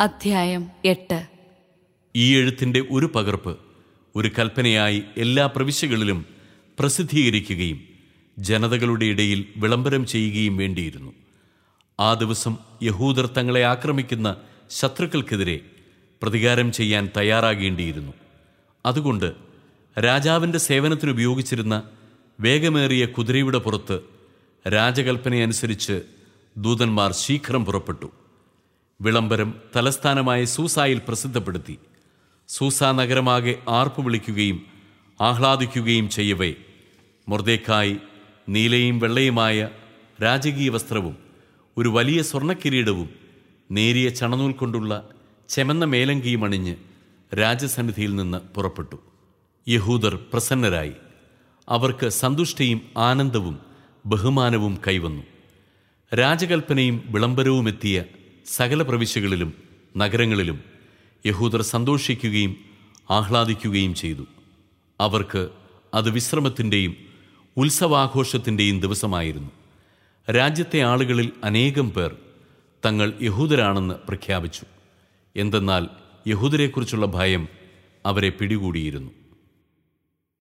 അധ്യായം എട്ട് ഈ എഴുത്തിൻ്റെ ഒരു പകർപ്പ് ഒരു കൽപ്പനയായി എല്ലാ പ്രവിശ്യകളിലും പ്രസിദ്ധീകരിക്കുകയും ജനതകളുടെ ഇടയിൽ വിളംബരം ചെയ്യുകയും വേണ്ടിയിരുന്നു ആ ദിവസം യഹൂദർ തങ്ങളെ ആക്രമിക്കുന്ന ശത്രുക്കൾക്കെതിരെ പ്രതികാരം ചെയ്യാൻ തയ്യാറാകേണ്ടിയിരുന്നു അതുകൊണ്ട് രാജാവിൻ്റെ സേവനത്തിന് ഉപയോഗിച്ചിരുന്ന വേഗമേറിയ കുതിരയുടെ പുറത്ത് രാജകൽപ്പനയനുസരിച്ച് ദൂതന്മാർ ശീഘ്രം പുറപ്പെട്ടു വിളംബരം തലസ്ഥാനമായ സൂസായിൽ പ്രസിദ്ധപ്പെടുത്തി സൂസ നഗരമാകെ ആർപ്പു വിളിക്കുകയും ആഹ്ലാദിക്കുകയും ചെയ്യവേ മൊർദേക്കായി നീലയും വെള്ളയുമായ രാജകീയ വസ്ത്രവും ഒരു വലിയ സ്വർണ്ണക്കിരീടവും നേരിയ ചണനൂൽ കൊണ്ടുള്ള ചെമന്ന മേലങ്കിയും അണിഞ്ഞ് രാജസന്നിധിയിൽ നിന്ന് പുറപ്പെട്ടു യഹൂദർ പ്രസന്നരായി അവർക്ക് സന്തുഷ്ടിയും ആനന്ദവും ബഹുമാനവും കൈവന്നു രാജകൽപ്പനയും വിളംബരവും എത്തിയ സകല പ്രവിശ്യകളിലും നഗരങ്ങളിലും യഹൂദർ സന്തോഷിക്കുകയും ആഹ്ലാദിക്കുകയും ചെയ്തു അവർക്ക് അത് വിശ്രമത്തിൻ്റെയും ഉത്സവാഘോഷത്തിൻ്റെയും ദിവസമായിരുന്നു രാജ്യത്തെ ആളുകളിൽ അനേകം പേർ തങ്ങൾ യഹൂദരാണെന്ന് പ്രഖ്യാപിച്ചു എന്തെന്നാൽ യഹൂദരെക്കുറിച്ചുള്ള ഭയം അവരെ പിടികൂടിയിരുന്നു